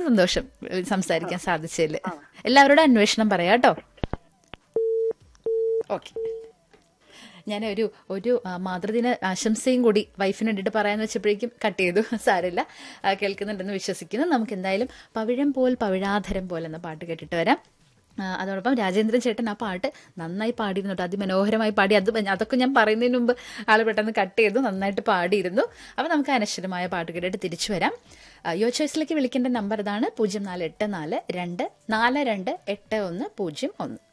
സന്തോഷം സംസാരിക്കാൻ സാധിച്ചതിൽ എല്ലാവരോടും അന്വേഷണം പറയാം കേട്ടോ ഓക്കെ ഞാൻ ഒരു ഒരു ആ, മാതൃദിന ആശംസയും കൂടി വൈഫിന് വേണ്ടിയിട്ട് പറയാന്ന് വെച്ചപ്പോഴേക്കും കട്ട് ചെയ്തു സാരമില്ല ആ, കേൾക്കുന്നുണ്ടെന്ന് വിശ്വസിക്കുന്നു നമുക്ക് എന്തായാലും പവിഴം പോൽ പവിഴാധരം പോലെ എന്ന പാട്ട് കേട്ടിട്ട് വരാം ആ, അതോടൊപ്പം രാജേന്ദ്രൻ ചേട്ടൻ ആ പാട്ട് നന്നായി പാടിയിരുന്നു കേട്ടോ അതിമനോഹരമായി പാടി അത് അതൊക്കെ ഞാൻ പറയുന്നതിന് മുമ്പ് ആൾ പെട്ടെന്ന് കട്ട് ചെയ്തു നന്നായിട്ട് പാടിയിരുന്നു അപ്പോൾ നമുക്ക് അനശ്വരമായ പാട്ട് കേട്ടിട്ട് തിരിച്ചു വരാം ആ, യോ ചോയ്സിലേക്ക് വിളിക്കേണ്ട നമ്പർ ഇതാണ് പൂജ്യം നാല് എട്ട് നാല് രണ്ട് നാല് രണ്ട് എട്ട് ഒന്ന് പൂജ്യം ഒന്ന്